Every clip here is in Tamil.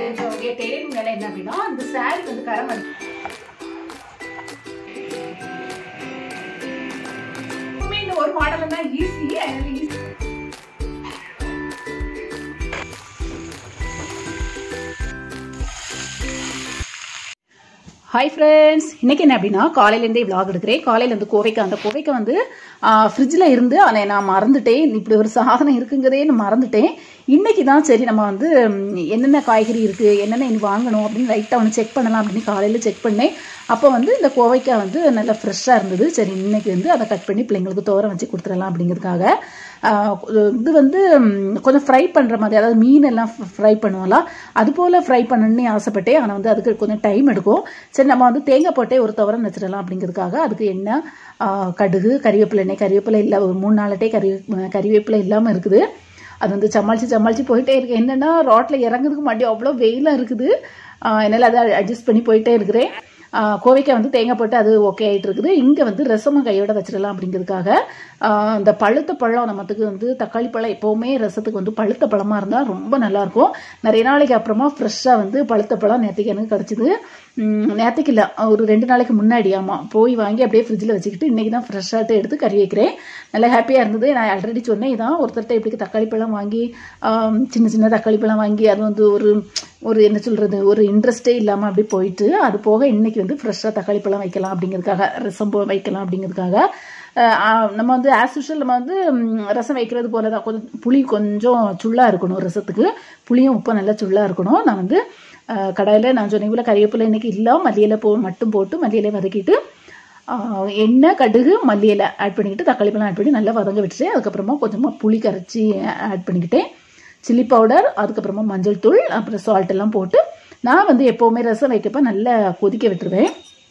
தெரிஞ்சவங்க டெய்லரிங் வேலை என்ன அப்படின்னா அந்த சாரி வந்து கரம் வந்து எப்பவுமே இந்த ஒரு மாடல் தான் ஈஸி அதனால ஈஸி ஹாய் ஃப்ரெண்ட்ஸ் இன்னைக்கு என்ன அப்படின்னா காலையிலேருந்தே விலாக் எடுக்கிறேன் காலையில் வந்து கோவைக்கு அந்த கோவைக்கு வந்து ஃப்ரிட்ஜில் இருந்து அதை நான் மறந்துட்டேன் இப்படி ஒரு சாதனம் இருக்குங்கிறதே நான் மறந்துட்டேன் இன்னைக்கு தான் சரி நம்ம வந்து ம், என்னென்ன காய்கறி இருக்குது என்னென்ன இனி வாங்கணும் அப்படின்னு லைட்டாக ஒன்று செக் பண்ணலாம் அப்படின்னு காலையில் செக் பண்ணேன் அப்போ வந்து இந்த கோவைக்காய் வந்து நல்லா ஃப்ரெஷ்ஷாக இருந்தது சரி இன்னைக்கு வந்து அதை கட் பண்ணி பிள்ளைங்களுக்கு தோரம் வச்சு கொடுத்துடலாம் அப்படிங்கிறதுக்காக ஆஹ், இது வந்து ம், கொஞ்சம் ஃப்ரை பண்ணுற மாதிரி அதாவது மீன் எல்லாம் ஃப்ரை பண்ணுவோம்ல அது போல் ஃப்ரை பண்ணணும்னு ஆசைப்பட்டேன் ஆனால் வந்து அதுக்கு கொஞ்சம் டைம் எடுக்கும் சரி நம்ம வந்து தேங்காய் போட்டே ஒரு துவரம் வச்சிடலாம் அப்படிங்கிறதுக்காக அதுக்கு எண்ணெய் ஆஹ், கடுகு கறிவேப்பிலை எண்ணெய் கறிவேப்பிலை இல்லை ஒரு மூணு நாலட்டே கறி கறிவேப்பிலை இல்லாமல் இருக்குது அது வந்து சமாளித்து சமாளித்து போயிட்டே இருக்கு என்னென்னா ரோட்டில் இறங்குறதுக்கு மாட்டி அவ்வளோ வெயிலாக இருக்குது ஆஹ், என்னால் அதை அட்ஜஸ்ட் பண்ணி போயிட்டே இருக்கிறேன் ஆஹ், கோவைக்காய் வந்து தேங்காய் போட்டு அது ஓகே ஆகிட்டு இருக்குது இங்கே வந்து ரசமும் கையோட வச்சிடலாம் அப்படிங்கிறதுக்காக ஆஹ், இந்த பழுத்த பழம் நமக்கு வந்து தக்காளி பழம் எப்போவுமே ரசத்துக்கு வந்து பழுத்த பழமாக இருந்தால் ரொம்ப நல்லாயிருக்கும் நிறைய நாளைக்கு அப்புறமா ஃப்ரெஷ்ஷாக வந்து பழுத்த பழம் நேற்றுக்கு எனக்கு கிடச்சிது நேற்றுக்கு இல்லை ஒரு ரெண்டு நாளைக்கு முன்னாடி ஆமாம் போய் வாங்கி அப்படியே ஃப்ரிட்ஜில் வச்சுக்கிட்டு இன்றைக்கி தான் ஃப்ரெஷ்ஷாக எடுத்து கறி வைக்கிறேன் நல்லா ஹாப்பியாக இருந்தது நான் ஆல்ரெடி சொன்னேன் இதான் ஒருத்தர்கிட்ட இப்படி தக்காளி பழம் வாங்கி ஆம், சின்ன சின்ன தக்காளி பழம் வாங்கி அது வந்து ஒரு ஒரு என்ன சொல்கிறது ஒரு இன்ட்ரெஸ்டே இல்லாமல் அப்படி போயிட்டு அது போக இன்னைக்கு வந்து ஃப்ரெஷ்ஷாக தக்காளி பழம் வைக்கலாம் அப்படிங்கிறதுக்காக ரசம் போ- வைக்கலாம் அப்படிங்கிறதுக்காக அஹ், ஆ, நம்ம வந்து ஆஸ் யூஷுவல் நம்ம வந்து ம், ரசம் வைக்கிறது போல தான் கொஞ்சம் புளி கொஞ்சம் சுள்ளாக இருக்கணும் ரசத்துக்கு புளியும் உப்பு நல்லா சுள்ளாக இருக்கணும் நான் வந்து கடாயில் நான் சொன்ன இவ்வளோ கறிவேப்பிலை இன்னைக்கு இல்லை மல்லியில போ மட்டும் போட்டு மல்லியில வதக்கிட்டு ஆஹ் எண்ணெய் கடுகு மல்லி இலை ஆட் பண்ணிக்கிட்டு தக்காளி பழம் ஆட் பண்ணி நல்லா வதங்க விட்டுட்டு அதுக்கப்புறமா கொஞ்சமாக புளி கரைச்சி ஆட் பண்ணிக்கிட்டேன் சில்லி பவுடர் அதுக்கப்புறமா மஞ்சள் தூள் அப்புறம் சால்ட் எல்லாம் போட்டு நான் வந்து எப்போவுமே ரசம் வைக்கப்ப நல்லா கொதிக்க விட்டுருவேன்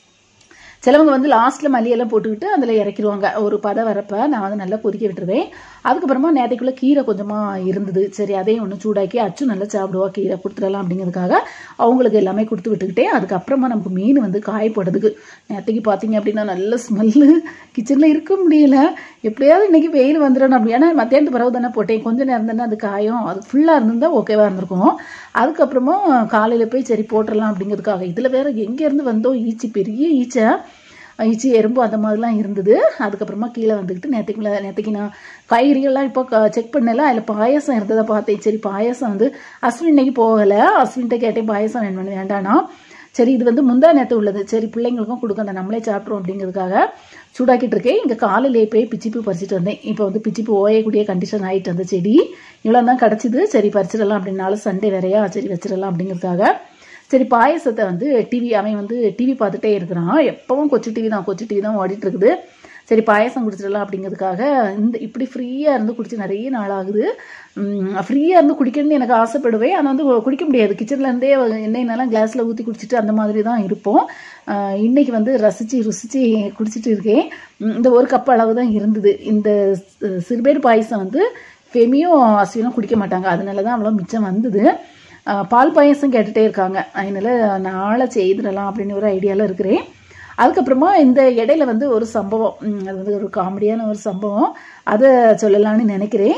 சிலவங்க வந்து லாஸ்ட்டில் மல்லியெல்லாம் போட்டுக்கிட்டு அதில் இறக்கிடுவாங்க ஒரு பதம் வரப்ப நான் வந்து நல்லா கொதிக்க விட்டுருவேன் அதுக்கப்புறமா நேற்றுக்குள்ளே கீரை கொஞ்சமாக இருந்தது சரி அதையும் ஒன்று சூடாக்கி அச்சு நல்லா சாப்பிடுவா கீரை கொடுத்துடலாம் அப்படிங்கிறதுக்காக அவங்களுக்கு எல்லாமே கொடுத்து விட்டுக்கிட்டே அதுக்கப்புறமா நமக்கு மீன் வந்து காய போடுறதுக்கு நேற்றுக்கு பார்த்தீங்க அப்படின்னா நல்ல ஸ்மெல்லு கிச்சனில் இருக்க முடியல எப்படியாவது இன்னைக்கு வெயில் வந்துடணும் அப்படி ஏன்னா மத்தியானத்து பிறகு தானே போட்டேன் கொஞ்சம் நேரம் தானே அது காயும் அது ஃபுல்லாக இருந்திருந்தா ஓகேவாக இருந்திருக்கும் அதுக்கப்புறமா காலையில் போய் சரி போட்டுடலாம் அப்படிங்கிறதுக்காக இதில் வேற எங்கேருந்து வந்தோம் ஈச்சி பெரிய ஈச்சை ஈச்சி எறும்பு அந்த மாதிரிலாம் இருந்தது அதுக்கப்புறமா கீழே வந்துக்கிட்டு நேற்றுக்குள்ள நேற்றுக்கு நான் காய்கறிகள்லாம் இப்போ செக் பண்ணல அதில் பாயாசம் இருந்ததை பார்த்தேன் சரி பாயாசம் வந்து அஸ்வின் இன்னைக்கு போகலை அஸ்வின்கிட்ட கேட்டேன் பாயாசம் வேணும் வேண்டானா சரி இது வந்து முந்தா நேரத்து உள்ளது சரி பிள்ளைங்களுக்கும் கொடுக்க நம்மளே சாப்பிட்றோம் அப்படிங்கிறதுக்காக சூடாக்கிட்டு இருக்கேன் இங்கே காலையிலே போய் பிச்சிப்பூ பறிச்சிட்டு வந்தேன் இப்போ வந்து பிச்சிப்பூ ஓயக்கூடிய கண்டிஷன் ஆகிட்டு அந்த செடி இவ்வளோ தான் கிடச்சிது சரி பறிச்சிடலாம் அப்படின்னாலும் சண்டே வேறையா சரி வச்சிடலாம் அப்படிங்கிறதுக்காக சரி பாயசத்தை வந்து டிவி அவன் வந்து டிவி பார்த்துட்டே இருக்கிறான் எப்பவும் கொச்சு டிவி தான் கொச்சு டிவி தான் ஓடிட்டு இருக்குது சரி பாயசம் குடிச்சிடலாம் அப்படிங்கிறதுக்காக இந்த இப்படி ஃப்ரீயாக இருந்து குடிச்சு நிறைய நாள் ஆகுது ஃப்ரீயாக இருந்து குடிக்கணும்னு எனக்கு ஆசைப்படுவேன் ஆனால் வந்து குடிக்க முடியாது கிச்சன்ல இருந்தே எண்ணெய்னாலும் கிளாஸில் ஊற்றி குடிச்சிட்டு அந்த மாதிரி தான் இருப்போம் ஆஹ் இன்னைக்கு வந்து ரசித்து ருசித்து குடிச்சிட்டு இருக்கேன் உம் இந்த ஒரு கப் அளவு தான் இருந்தது இந்த சி- சிறுபேர் பாயசம் வந்து ஃபெமியும் அஸ்வினும் குடிக்க மாட்டாங்க அதனால தான் அவ்வளோ மிச்சம் வந்தது ஆஹ் பால் பாயசம் கேட்டுகிட்டே இருக்காங்க அதனால நாளை செய்திடலாம் அப்படின்னு ஒரு ஐடியாவில் இருக்கிறேன் அதுக்கப்புறமா இந்த இடையில வந்து ஒரு சம்பவம் உம் அது வந்து ஒரு காமெடியான ஒரு சம்பவம் அதை சொல்லலாம்னு நினைக்கிறேன்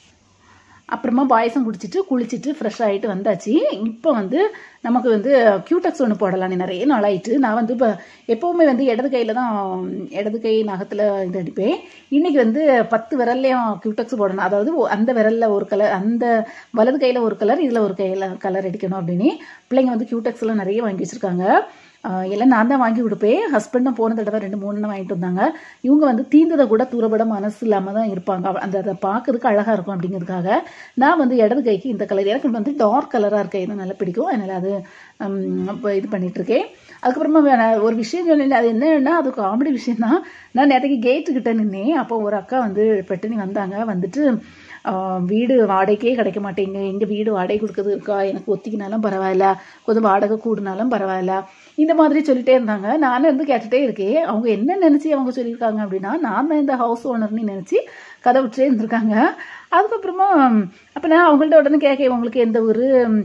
அப்புறமா பாயசம் குடிச்சிட்டு குளிச்சிட்டு ஃப்ரெஷ் ஆகிட்டு வந்தாச்சு இப்போ வந்து நமக்கு வந்து கியூடெக்ஸ் ஒன்று போடலான்னு நிறைய நாள் ஆயிட்டு நான் வந்து இப்போ எப்போவுமே வந்து இடது கையில் தான் இடது கை நகத்தில் இது அடிப்பேன் இன்னைக்கு வந்து பத்து விரல்லையும் கியூடெக்ஸ் போடணும் அதாவது ஒ- அந்த விரலில் ஒரு கலர் அந்த வலது கையில் ஒரு கலர் இதில் ஒரு கையில் கலர் அடிக்கணும் அப்படின்னு பிள்ளைங்க வந்து கியூடெக்ஸ்லாம் நிறைய வாங்கி வச்சுருக்காங்க ஆஹ் எல்லாம் நான் தான் வாங்கி கொடுப்பேன் ஹஸ்பண்டும் போன தடவை ரெண்டு மூணு வாங்கிட்டு வந்தாங்க இவங்க வந்து தீந்ததை கூட தூரப்பட மனசு இல்லாமல் தான் இருப்பாங்க அவ- அந்த அதை பார்க்கறதுக்கு அழகாக இருக்கும் அப்படிங்கிறதுக்காக நான் வந்து இடது கைக்கு இந்த கலர் எனக்கு வந்து டார்க் கலராக இருக்க இது நல்லா பிடிக்கும் அதனால் அது ஹம், அப்ப இது பண்ணிட்டு இருக்கேன் அதுக்கப்புறமா வே- நான் ஒரு விஷயம் சொன்னேன் அது என்னன்னா அது காமெடி விஷயம் தான் நான் நேற்றுக்கு கேட்டு கிட்ட நின்னேன் அப்போ ஒரு அக்கா வந்து பெட்டனி வந்தாங்க வந்துட்டு ஆஹ், வீடு வாடகைக்கே கிடைக்க மாட்டேங்க எங்க வீடு வாடகை கொடுக்கறது இருக்கா எனக்கு ஒத்திக்கினாலும் பரவாயில்ல கொஞ்சம் வாடகை கூடினாலும் பரவாயில்ல இந்த மாதிரி சொல்லிட்டே இருந்தாங்க நானும் இருந்து கேட்டுட்டே இருக்கேன் அவங்க என்ன நினைச்சு அவங்க சொல்லியிருக்காங்க அப்படின்னா நான் தான் இந்த ஹவுஸ் ஓனர்னு நினைச்சு கதை விட்டுட்டே இருந்திருக்காங்க அதுக்கப்புறமா அப்போ நான் அவங்கள்ட்ட உடனே கேட்க உங்களுக்கு எந்த ஊர்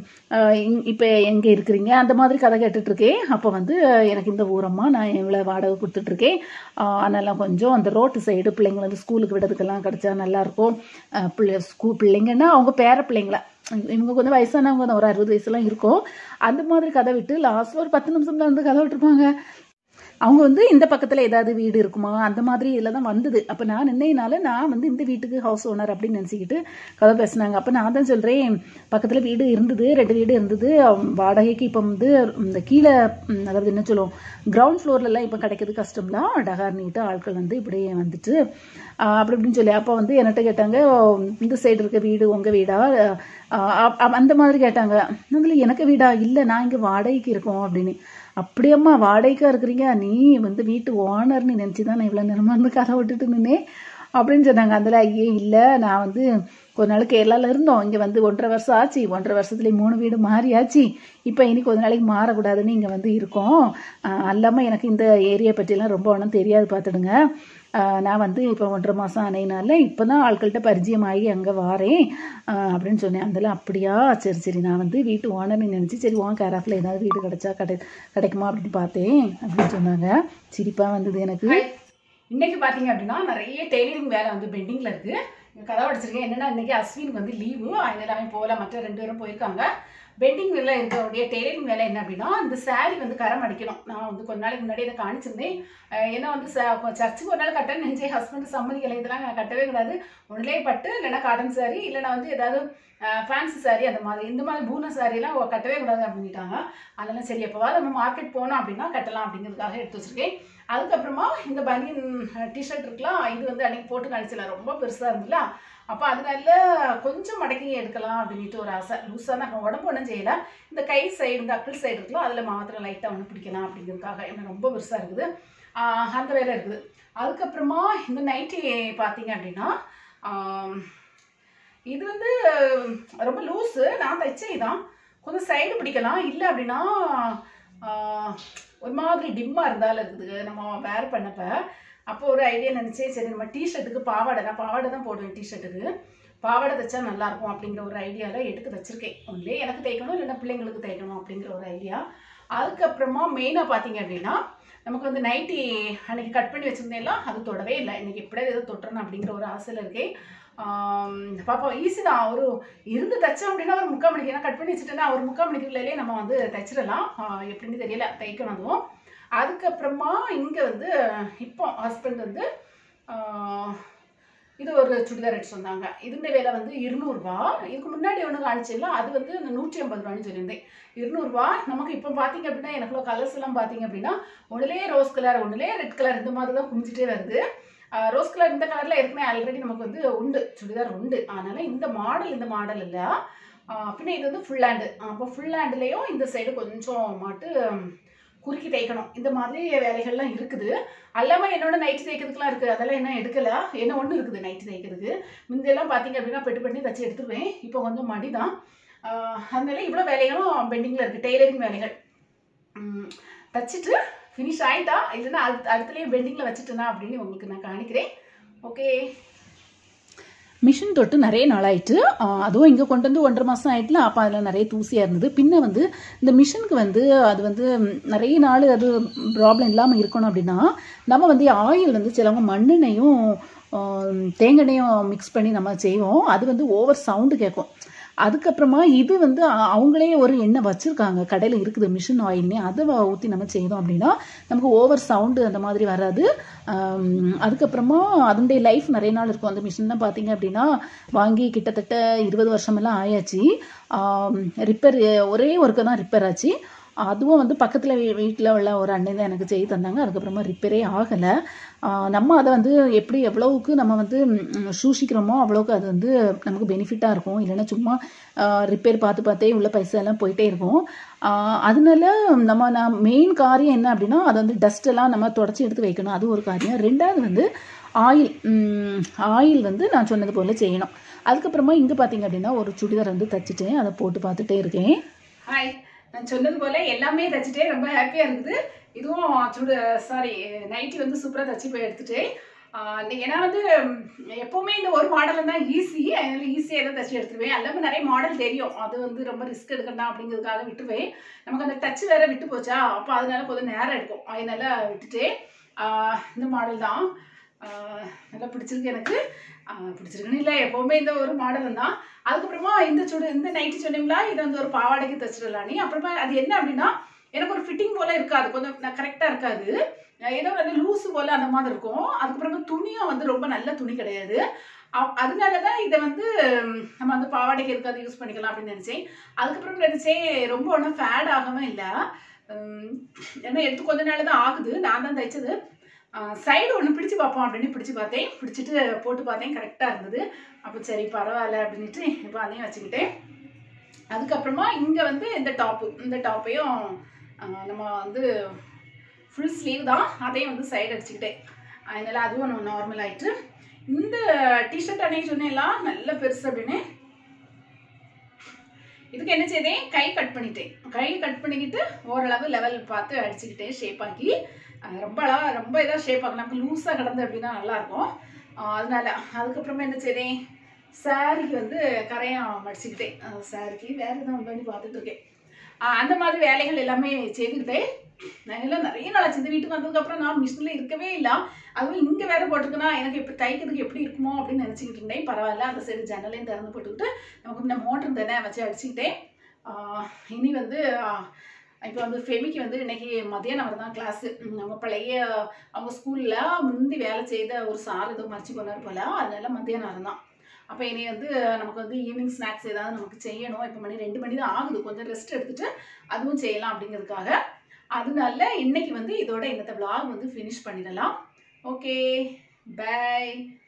இப்போ எங்கே இருக்கிறீங்க அந்த மாதிரி கதை கேட்டுட்டு இருக்கேன் அப்போ வந்து எனக்கு இந்த ஊரம்மா நான் இவ்வளோ வாடகை கொடுத்துட்ருக்கேன் அதெல்லாம் கொஞ்சம் அந்த ரோட்டு சைடு பிள்ளைங்களை வந்து ஸ்கூலுக்கு விடுறதுக்கெல்லாம் கிடச்சா நல்லாயிருக்கும் பிள்ளை ஸ்கூல் பிள்ளைங்கன்னா அவங்க பேர பிள்ளைங்கள இவங்க கொஞ்சம் வயசானவங்க தான் ஒரு அறுபது வயசுலாம் இருக்கும் அந்த மாதிரி கதை விட்டு லாஸ்ட்ல ஒரு பத்து நிமிஷம்ல வந்து கதை விட்டுருப்பாங்க அவங்க வந்து இந்த பக்கத்தில் ஏதாவது வீடு இருக்குமா அந்த மாதிரி இதில் தான் வந்தது அப்போ நான் நின்னையினால நான் வந்து இந்த வீட்டுக்கு ஹவுஸ் ஓனர் அப்படின்னு நினச்சிக்கிட்டு கதை பேசினாங்க அப்போ நான் தான் சொல்கிறேன் பக்கத்தில் வீடு இருந்தது ரெண்டு வீடு இருந்தது அவன் வாடகைக்கு இப்போ வந்து இந்த கீழே ம், அதாவது என்ன சொல்லுவோம் கிரவுண்ட் ஃப்ளோர்லலாம் இப்போ கிடைக்கிறது கஷ்டம்லாம் டகார் நீட்டு ஆட்கள் வந்து இப்படியே வந்துட்டு ஆஹ், அப்படி இப்படின்னு சொல்லி அப்போ வந்து என்கிட்ட கேட்டாங்க "ஓ, இந்த சைடு இருக்க வீடு உங்கள் வீடா ஆஹ், அ- அ- அந்த மாதிரி கேட்டாங்க அதில் எனக்கு வீடா இல்லை நான் இங்கே வாடகைக்கு இருக்கோம் அப்படின்னு அப்படியம்மா வாடகைக்கா இருக்கிறீங்க நீ வந்து வீட்டு ஓனர்னு நினச்சி தான் நான் இவ்வளோ நேரமாக இருந்து கதை விட்டுட்டு நின்னேன் அப்படின்னு சொன்னாங்க அதில் ஐயே இல்லை நான் வந்து கொஞ்ச நாள் கேரளாவில் இருந்தோம் இங்கே வந்து ஒன்றரை வருஷம் ஆச்சு ஒன்றரை வருஷத்துலேயே மூணு வீடு மாறியாச்சு இப்போ இனி கொஞ்ச நாளைக்கு மாறக்கூடாதுன்னு இங்கே வந்து இருக்கோம் அல்லாமல் எனக்கு இந்த ஏரியா பற்றிலாம் ரொம்ப ஒன்றும் தெரியாது பார்த்துடுங்க ஆஹ் நான் வந்து இப்போ ஒன்றரை மாதம் ஆனதுனால இப்போ தான் ஆட்கள்கிட்ட பரிச்சயமாகி அங்கே வாரேன் ஆஹ் அப்படின்னு சொன்னேன் அதில் அப்படியா சரி சரி நான் வந்து வீட்டு ஓனர்னு நினச்சி சரி உன் கேராஃபில் ஏதாவது வீடு கிடைச்சா கிடை கிடைக்குமா அப்படின்னு பார்த்தேன் அப்படின்னு சொன்னாங்க சிரிப்பாக வந்தது எனக்கு இன்னைக்கு பார்த்தீங்க அப்படின்னா நிறைய டெய்லரிங் வேலை வந்து பெண்டிங்கில் இருக்குது கதை படிச்சிருக்கேன் என்னென்னா இன்னைக்கு அஸ்வினுக்கு வந்து லீவு அதனால அவன் போகல மற்ற ரெண்டு பேரும் போயிருக்காங்க பெண்டிங் வேலை இருக்கக்கூடிய டெய்லரிங் வேலை என்ன அப்படின்னா இந்த saree வந்து கரம் அடிக்கணும் நான் வந்து கொஞ்ச நாளைக்கு முன்னாடி இதை காணிச்சிருந்தேன் அஹ் ஏன்னா வந்து ச- கொ- சர்ச்சுக்கு ஒரு நாள் கட்டணும் நினைச்சேன் ஹஸ்பண்ட் சம்மதிக்கலை இதெல்லாம் நான் கட்டவே கூடாது ஒன்றிலே பட்டு இல்லைன்னா காட்டன் saree இல்லைன்னா வந்து ஏதாவது ஃபேன்சி saree அந்த மாதிரி இந்த மாதிரி பூன சாரீலாம் கட்டவே கூடாது அப்படின்ட்டாங்க அதனால சரி எப்போவாது நம்ம மார்க்கெட் போனோம் அப்படின்னா கட்டலாம் அப்படிங்கிறதுக்காக எடுத்து வச்சிருக்கேன் அதுக்கப்புறமா இந்த பனியன் டிஷர்ட் இருக்கலாம் இது வந்து அன்னைக்கு போட்டு காணிச்சல ரொம்ப பெருசாக இருந்துல அப்போ அதனால கொஞ்சம் மடக்கி எடுக்கலாம் அப்படின்ட்டு ஒரு ஆசை லூஸாக நான் உடம்பு ஒன்றும் செய்யலை இந்த கை சைடு இந்த அக்கிள் சைடு இருக்கலாம் அதில் மாத்திரம் லைட்டாக ஒன்று பிடிக்கலாம் அப்படிங்கிறதுக்காக ஏன்னா ரொம்ப பெருசாக இருக்குது ஆஹ் அந்த வேலை இருக்குது அதுக்கப்புறமா இந்த நைட்டி பார்த்தீங்க அப்படின்னா ஆம், இது வந்து ரொம்ப லூஸு நான் தைச்சே தான் கொஞ்சம் சைடு பிடிக்கலாம் இல்லை அப்படின்னா ஆஹ், ஒரு மாதிரி டிம்மாக இருந்தாலும் இருக்குது நம்ம வேர் பண்ணப்ப அப்போ ஒரு ஐடியா நினச்சே சரி நம்ம டிஷர்ட்டுக்கு பாவாடை நான் பாவாடை தான் போடுவேன் டிஷர்ட்டுக்கு பாவாடை தைச்சா நல்லாயிருக்கும் அப்படிங்கிற ஒரு ஐடியாவில் எடுத்து வச்சுருக்கேன் ஒன்லே எனக்கு தைக்கணும் இல்லைன்னா பிள்ளைங்களுக்கு தைக்கணும் அப்படிங்கிற ஒரு ஐடியா அதுக்கப்புறமா மெயினாக பார்த்தீங்க அப்படின்னா நமக்கு வந்து நைட்டி அன்னைக்கு கட் பண்ணி வச்சுருந்தேன்லாம் அது தொடவே இல்லை இன்னைக்கு எப்படியாவது எதோ தொட்டுறணும் அப்படிங்கிற ஒரு ஆசையில் இருக்கேன் ஆம், பாப்பா ஈஸி தான் ஒரு இருந்து தைச்சோம் அப்படின்னா ஒரு முக்கால் மணிக்கு ஏன்னா கட் பண்ணி வச்சுட்டேன்னா ஒரு முக்கால் மணிக்குள்ளேயே நம்ம வந்து தைச்சிடலாம் ஆ, எப்படின்னு தெரியல தைக்கணும் அதுவும் அதுக்கப்புறமா இங்கே வந்து இப்போ ஹஸ்பண்ட் வந்து ஆ, இது ஒரு சுடிதார் எடுத்து வந்தாங்க இதுன்ற விலை வந்து இருநூறுபா இதுக்கு முன்னாடி ஒன்று காணிச்சில்ல அது வந்து இந்த நூற்றி ஐம்பது ரூபான்னு சொல்லியிருந்தேன் இருநூறுபா நமக்கு இப்போ பார்த்தீங்க அப்படின்னா எனக்குள்ள கலர்ஸ் எல்லாம் பார்த்தீங்க அப்படின்னா ஒன்றுலே ரோஸ் கலர் ஒன்றுலே ரெட் கலர் இந்த மாதிரி தான் குமிஞ்சிட்டே வருது ரோஸ் கலர் இந்த கலரில் ஏற்கனவே ஆல்ரெடி நமக்கு வந்து உண்டு சுடிதார் உண்டு அதனால இந்த மாடல் இந்த மாடல் இல்லை பின்ன இது வந்து ஃபுல் ஹேண்டு அப்போ ஃபுல் ஹேண்டுலேயும் இந்த சைடு கொஞ்சம் மாட்டு ம், குறுக்கி தைக்கணும் இந்த மாதிரி வேலைகள்லாம் இருக்குது அல்லாமல் என்னோட நைட்டி தைக்கிறதுக்குலாம் இருக்குது அதெல்லாம் என்ன எடுக்கல என்ன ஒன்று இருக்குது நைட்டி தைக்கிறதுக்கு முந்தையெல்லாம் பார்த்தீங்க அப்படின்னா பெட்டு பண்ணி தச்சு எடுத்துருவேன் இப்போ கொஞ்சம் மடி தான் அதனால இவ்வளோ வேலைகளும் பெண்டிங்கில் இருக்குது டெய்லரிங் வேலைகள் ம், தச்சுட்டு ஃபினிஷ் ஆயிட்டா இல்லைன்னா அடுத்த அடுத்துலேயே பெண்டிங்கில் வச்சுட்டேனா அப்படின்னு உங்களுக்கு நான் காணிக்கிறேன் ஓகே மிஷின் தொட்டு நிறைய நாளாயிட்டு ஆஹ் அதுவும் இங்கே கொண்டு வந்து ஒன்றரை மாதம் ஆயிட்டுல அப்போ அதில் நிறைய தூசியாக இருந்தது பின்ன வந்து இந்த மிஷினுக்கு வந்து அது வந்து ம், நிறைய நாள் அது ப்ராப்ளம் இல்லாமல் இருக்கணும் அப்படின்னா நம்ம வந்து ஆயில் வந்து சிலவங்க மண்ணெண்ணையும் ஆஹ், தேங்காய்னையும் மிக்ஸ் பண்ணி நம்ம செய்வோம் அது வந்து ஓவர் சவுண்டு கேட்கும் அதுக்கப்புறமா இது வந்து அ- அவங்களே ஒரு எண்ணெய் வச்சுருக்காங்க கடையில் இருக்குது மிஷின் ஆயில்னே அதை ஊற்றி நம்ம செய்தோம் அப்படின்னா நமக்கு ஓவர் சவுண்டு அந்த மாதிரி வராது ஆம், அதுக்கப்புறமா அதனுடைய லைஃப் நிறைய நாள் இருக்கும் அந்த மிஷின்லாம் பார்த்தீங்க அப்படின்னா வாங்கி கிட்டத்தட்ட இருபது வருஷமெல்லாம் ஆயாச்சு ரிப்பேர் ஒரே ஒருக்க தான் ரிப்பேர் ஆச்சு அதுவும் வந்து பக்கத்தில் வீட்டில் உள்ள ஒரு அண்ணன் தான் எனக்கு செய்து தந்தாங்க அதுக்கப்புறமா ரிப்பேரே ஆகலை நம்ம அதை வந்து எப்படி எவ்வளவுக்கு நம்ம வந்து ம், சூஷிக்கிறோமோ அவ்வளோக்கு அது வந்து நமக்கு பெனிஃபிட்டாக இருக்கும் இல்லைன்னா சும்மா ரிப்பேர் பார்த்து பார்த்தே உள்ள பைசா எல்லாம் போயிட்டே இருக்கும் ஆஹ் அதனால நம்ம நான் மெயின் காரியம் என்ன அப்படின்னா அதை வந்து டஸ்ட் எல்லாம் நம்ம தொடச்சி எடுத்து வைக்கணும் அது ஒரு காரியம் ரெண்டாவது வந்து ஆயில் ஆயில் வந்து நான் சொன்னது போல் செய்யணும் அதுக்கப்புறமா இங்கே பார்த்தீங்க அப்படின்னா ஒரு சுடிதார் வந்து தச்சுட்டேன் அதை போட்டு பார்த்துட்டே இருக்கேன் ஹாய் நான் சொன்னது போல் எல்லாமே தச்சுட்டே ரொம்ப ஹாப்பியாக இருக்குது இதுவும் சுடு சாரி நைட்டி வந்து சூப்பராக தச்சு போய் எடுத்துட்டேன் ஆஹ் நீ- ஏன்னா வந்து ம், எப்பவுமே இந்த ஒரு மாடலில் தான் ஈஸி அதனால ஈஸியாக தான் தச்சு எடுத்துருவேன் எல்லாமே நிறைய மாடல் தெரியும் அது வந்து ரொம்ப ரிஸ்க் எடுக்கணும் அப்படிங்கிறதுக்காக விட்டுருவேன் நமக்கு அந்த டச் வேற விட்டு போச்சா அப்போ அதனால கொஞ்சம் நேரம் எடுக்கும் அதனால விட்டுட்டேன் ஆஹ் இந்த மாடல் தான் ஆஹ் நல்லா பிடிச்சிருக்கு எனக்கு பிடிச்சிருக்குன்னு இல்லை எப்போவுமே இந்த ஒரு மாடல் தான் அதுக்கப்புறமா இந்த சுடு இந்த நைட்டி சொன்னீங்களா இதை வந்து ஒரு பாவாடைக்கு தச்சிடலாம் நீ அப்புறமா அது என்ன அப்படின்னா எனக்கு ஒரு ஃபிட்டிங் போல இருக்காது கொஞ்சம் கரெக்டாக இருக்காது ஏதோ வந்து லூஸு போல அந்த மாதிரி இருக்கும் அதுக்கப்புறமா துணியும் வந்து ரொம்ப நல்ல துணி கிடையாது அ- அதனால தான் இதை வந்து ம், நம்ம வந்து பாவாடைக்கு இருக்காது யூஸ் பண்ணிக்கலாம் அப்படின்னு நினச்சேன் அதுக்கப்புறம் நினச்சேன் ரொம்ப ஒன்றும் ஃபேட் ஆகாமல் இல்லை ஏன்னா எடுத்து கொஞ்ச நாள் தான் ஆகுது நான் தான் தைச்சது சைடு ஒன்று பிடிச்சு பார்ப்போம் அப்படின்னு பிடிச்சு பார்த்தேன் பிடிச்சிட்டு போட்டு பார்த்தேன் கரெக்டாக இருந்தது அப்போ சரி பரவாயில்ல அப்படின்ட்டு இப்போ அதையும் வச்சுக்கிட்டேன் அதுக்கப்புறமா இங்கே வந்து இந்த டாப்பு இந்த டாப்பையும் நம்ம வந்து ஃபுல் ஸ்லீவ் தான் அதையும் வந்து சைடு அடிச்சுக்கிட்டேன் அதனால அதுவும் நார்மல் ஆயிட்டு இந்த டிஷர்ட் அன்னைக்கு சொன்னேன்லாம் நல்ல பெருசு அப்படின்னு இதுக்கு என்ன செய்தேன் கை கட் பண்ணிட்டேன் கை கட் பண்ணிக்கிட்டு ஓரளவு லெவல் பார்த்து அடிச்சுக்கிட்டேன் ஷேப் ஆக்கி அஹ் ரொம்ப அழகா ரொம்ப இதாக ஷேப் ஆகலாம் நமக்கு லூஸாக கிடந்து அப்படின்னா நல்லாயிருக்கும் அதனால அதுக்கப்புறமா என்ன செய்தேன் சாரிக்கு வந்து கரையான் மடிச்சுக்கிட்டேன் சாரிக்கு வேறு எதுவும் பண்ணி பார்த்துட்டு இருக்கேன் ஆஹ் அந்த மாதிரி வேலைகள் எல்லாமே செய்துக்கிட்டேன் நான் எல்லாம் நிறைய நாள் ஆச்சு இந்த வீட்டுக்கு வந்ததுக்கப்புறம் நான் மிஷினில் இருக்கவே இல்லை அதுவும் இங்கே வேற போட்டிருக்குன்னா எனக்கு இப்போ தைக்கிறதுக்கு எப்படி இருக்குமோ அப்படின்னு நினச்சிக்கிட்டு இருந்தேன் பரவாயில்ல அந்த சைடு ஜன்னலையும் திறந்து போட்டுக்கிட்டு நமக்கு இந்த மோட்டர் தானே வச்சு அடிச்சுக்கிட்டேன் ஆஹ் இனி வந்து இப்போ வந்து ஃபெமிக்கு வந்து இன்னைக்கு மதியானம் அவர் தான் கிளாஸு அவங்க பழைய அவங்க ஸ்கூலில் முந்தி வேலை செய்த ஒரு சார் ஏதோ மறைச்சு போனார் போல அதனால மத்தியானம் தான் அப்போ இனி வந்து நமக்கு வந்து ஈவினிங் ஸ்நாக்ஸ் ஏதாவது நமக்கு செய்யணும் இப்போ மணி ரெண்டு மணி தான் ஆகுது கொஞ்சம் ரெஸ்ட் எடுத்துட்டு அதுவும் செய்யலாம் அப்படிங்கிறதுக்காக அதனால இன்னைக்கு வந்து இதோட இந்த vlog வந்து ஃபினிஷ் பண்ணிடலாம் ஓகே பை